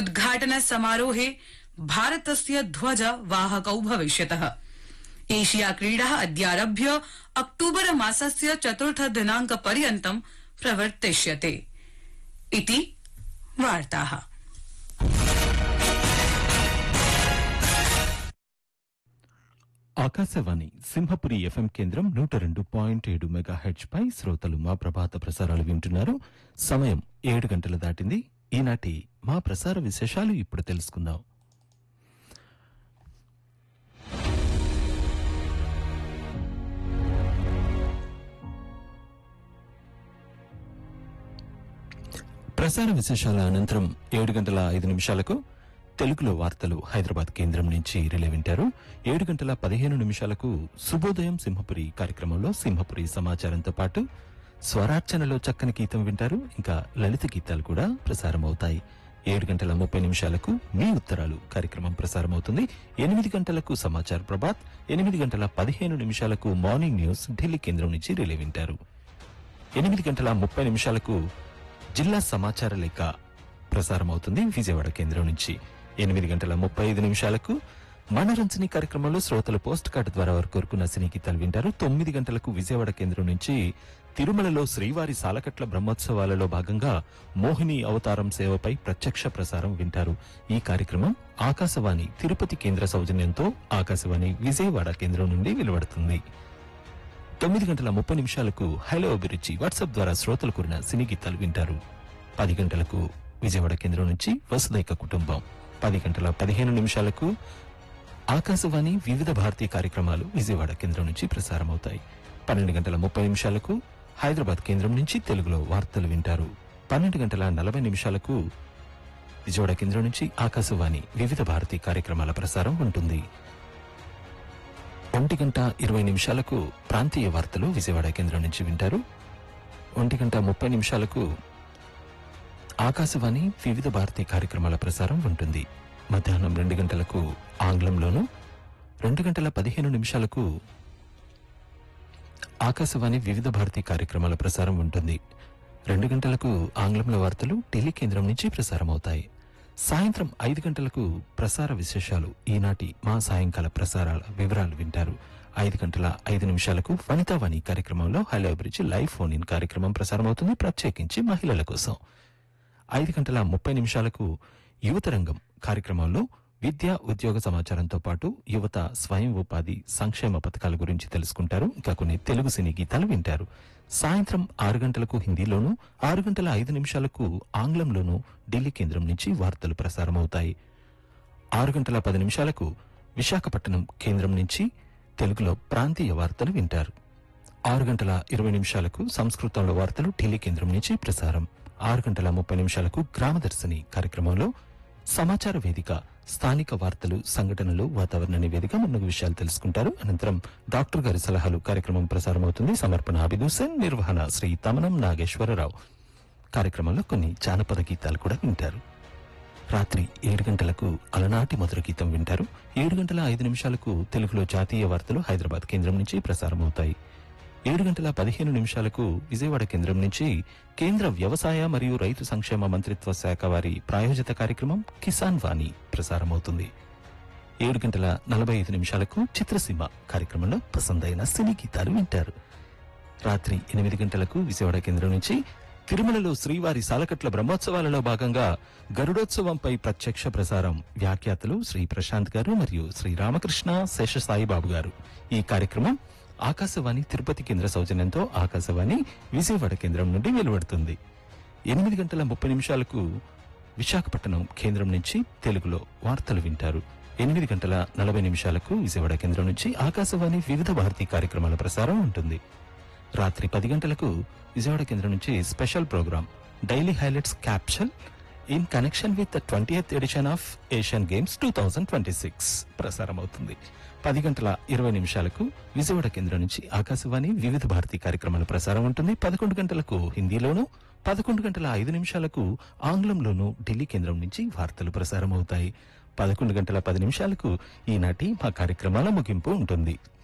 उद्घाटन समारोहे भारतस्य ध्वज वाहकौ भविष्यतः एशिया क्रीडा अद्यारभ्य अक्टूबर मासस्य चतुर्थ दिनांक पर्यन्तं प्रवर्तिष्यते इति वार्ताः ఆకాశవాణి సింహపురి ఎఫ్ఎం కేంద్రం నూట రెండు పాయింట్ ఏడు మెగా హెచ్ పై శ్రోతలు మా ప్రభాత ప్రసారాలు వింటున్నారు సమయం ఏడు గంటలు దాటింది ఈనాటి మా ప్రసార విశేషాలు ఇప్పుడు తెలుసుకుందాం ప్రసార విశేషాల అనంతరం ఏడు గంటల ఐదు నిమిషాలకు తెలుగులో వార్తలు హైదరాబాద్ కేంద్రం నుంచి రిలే వింటారు ఏడు గంటల పదిహేను నిమిషాలకు శుభోదయం సింహపురి కార్యక్రమంలో సింహపురి సమాచారంతో పాటు స్వరార్చనలో చక్కని గీతం వింటారు ఇంకా లలిత గీతాలు కూడా ప్రసారం అవుతాయి ఏడు గంటల ముప్పై నిమిషాలకు మీ ఉత్తరాలు కార్యక్రమం ప్రసారం అవుతుంది ఎనిమిది గంటలకు సమాచార ప్రభాత్ ఎనిమిది గంటల పదిహేను నిమిషాలకు మార్నింగ్ న్యూస్ ఢిల్లీ కేంద్రం నుంచి రిలే వింటారు ఎనిమిది గంటల ముప్పై నిమిషాలకు జిల్లా సమాచార లేఖ ప్రసారం అవుతుంది విజయవాడ కేంద్రం నుంచి ఎనిమిది గంటల ముప్పై ఐదు నిమిషాలకు మనరంజని కార్యక్రమంలో శ్రోతలు పోస్ట్ కార్డు ద్వారా వారు కోరుకున్న సినీ గీతాలు వింటారు తొమ్మిది గంటలకు విజయవాడ కేంద్రం నుంచి తిరుమలలో శ్రీవారి సాలకట్ల బ్రహ్మోత్సవాలలో భాగంగా మోహిని అవతారం సేవపై ప్రత్యక్ష ప్రసారం వింటారు ఈ కార్యక్రమం ఆకాశవాణి తిరుపతి కేంద్ర సౌజన్యంతో ఆకాశవాణి విజయవాడ కేంద్రం నుండి వెలువడుతుంది తొమ్మిది గంటల ముప్పై నిమిషాలకు హలో అభిరుచి వాట్సాప్ ద్వారా శ్రోతలు కూరిన సినీ గీతాలు వింటారు పది గంటలకు విజయవాడ కేంద్రం నుంచి వసుదైక కుటుంబం పది గంటల పదిహేను నిమిషాలకు ఆకాశవాణి వివిధ భారతీయ కార్యక్రమాలు విజయవాడ కేంద్రం నుంచి ప్రసారం అవుతాయి పన్నెండు గంటల ముప్పై నిమిషాలకు హైదరాబాద్ కేంద్రం నుంచి తెలుగులో వార్తలు వింటారు పన్నెండు గంటల నలభై నిమిషాలకు విజయవాడ కేంద్రం నుంచి ఆకాశవాణి వివిధ భారతీయ కార్యక్రమాల ప్రసారం ఉంటుంది ఒంటి గంట ఇరవై నిమిషాలకు ప్రాంతీయ వార్తలు విజయవాడ కేంద్రం నుంచి వింటారు ఒంటి గంట ముప్పై నిమిషాలకు ఆకాశవాణి వివిధ భారతీయ కార్యక్రమాల ప్రసారం ఉంటుంది మధ్యాహ్నం రెండు గంటలకు ఆంగ్లంలోను రెండు గంటల పదిహేను నిమిషాలకు ఆకాశవాణి వివిధ భారతీయ కార్యక్రమాల ప్రసారం ఉంటుంది రెండు గంటలకు ఆంగ్లంలో వార్తలు ఢిల్లీ కేంద్రం నుంచి ప్రసారం అవుతాయి సాయంత్రం ఐదు గంటలకు ప్రసార విశేషాలు ఈనాటి మా సాయంకాల ప్రసారాల వివరాలు వింటారు ఐదు గంటల ఐదు నిమిషాలకు వనితావాణి కార్యక్రమంలో హలో అభిరుచి లైవ్ ఫోన్ ఇన్ కార్యక్రమం ప్రసారం అవుతుంది ప్రత్యేకించి మహిళల కోసం ఐదు గంటల ముప్పై నిమిషాలకు యువత రంగం కార్యక్రమంలో విద్య ఉద్యోగ సమాచారంతో పాటు యువత స్వయం ఉపాధి సంక్షేమ పథకాల గురించి తెలుసుకుంటారు ఇంకా కొన్ని తెలుగు సినీ గీతాలు వింటారు సాయంత్రం ఆరు గంటలకు హిందీలోను ఆరు గంటల ఐదు నిమిషాలకు ఆంగ్లంలోను ఢిల్లీ కేంద్రం నుంచి వార్తలు ప్రసారం అవుతాయి ఆరు గంటల పది నిమిషాలకు విశాఖపట్నం కేంద్రం నుంచి తెలుగులో ప్రాంతీయ వార్తలు వింటారు ఆరు గంటల ఇరవై నిమిషాలకు సంస్కృతంలో వార్తలు ఢిల్లీ కేంద్రం నుంచి ప్రసారం ఆరు గంటల ముప్పై నిమిషాలకు గ్రామదర్శిని కార్యక్రమంలో సమాచార వేదిక స్థానిక వార్తలు సంఘటనలు వాతావరణ నివేదిక మున్నగు విషయాలు తెలుసుకుంటారు అనంతరం డాక్టర్ గారి సలహాలు కార్యక్రమం ప్రసారం అవుతుంది సమర్పణ అబిద్ హుసేన్ నిర్వహణ శ్రీ తమనం నాగేశ్వరరావు కార్యక్రమంలో కొన్ని జానపద గీతాలు కూడా వింటారు రాత్రి ఏడు గంటలకు అలనాటి మధుర గీతం వింటారు ఏడు గంటల ఐదు నిమిషాలకు తెలుగులో జాతీయ వార్తలు హైదరాబాద్ కేంద్రం నుంచి ప్రసారం అవుతాయి ఏడు గంటల పదిహేను నిమిషాలకు విజయవాడ కేంద్రం నుంచి కేంద్ర వ్యవసాయ మరియు రైతు సంక్షేమ మంత్రిత్వ శాఖ వారి ప్రాయోజిత కార్యక్రమం కిసాన్ వాణి ప్రసారమవుతుంది ఏడు గంటల నలభై ఐదు నిమిషాలకు చిత్రసీమ కార్యక్రమంలో పసందైన సినీ గీతాలు వింటారు రాత్రి ఎనిమిది గంటలకు విజయవాడ కేంద్రం నుంచి తిరుమలలో శ్రీవారి సాలకట్ల బ్రహ్మోత్సవాలలో భాగంగా గరుడోత్సవంపై ప్రత్యక్ష ప్రసారం వ్యాఖ్యాతలు శ్రీ ప్రశాంత్ గారు మరియు శ్రీ రామకృష్ణ శేషసాయిబాబు గారు ఈ కార్యక్రమం ఆకాశవాణి తిరుపతి కేంద్ర సౌజన్యంతో ఆకాశవాణి విజయవాడ కేంద్రం నుండి వెలువడుతుంది ఎనిమిది గంటల ముప్పై నిమిషాలకు విశాఖపట్నం కేంద్రం నుంచి తెలుగులో వార్తలు వింటారు ఎనిమిది గంటల నలభై నిమిషాలకు విజయవాడ కేంద్రం నుంచి ఆకాశవాణి వివిధ భారతీ కార్యక్రమాల ప్రసారం ఉంటుంది రాత్రి పది గంటలకు విజయవాడ కేంద్రం నుంచి special programme daily highlights caption in connection with twenty edition of Asian games two thousand twenty six ప్రసారం అవుతుంది పది గంటల ఇరవై నిమిషాలకు విజయవాడ కేంద్రం నుంచి ఆకాశవాణి వివిధ భారతీ కార్యక్రమాల ప్రసారం ఉంటుంది పదకొండు గంటలకు హిందీలోను పదకొండు గంటల ఐదు నిమిషాలకు ఆంగ్లంలోను ఢిల్లీ కేంద్రం నుంచి వార్తలు ప్రసారం అవుతాయి పదకొండు గంటల పది నిమిషాలకు ఈనాటి మా కార్యక్రమాల ముగింపు ఉంటుంది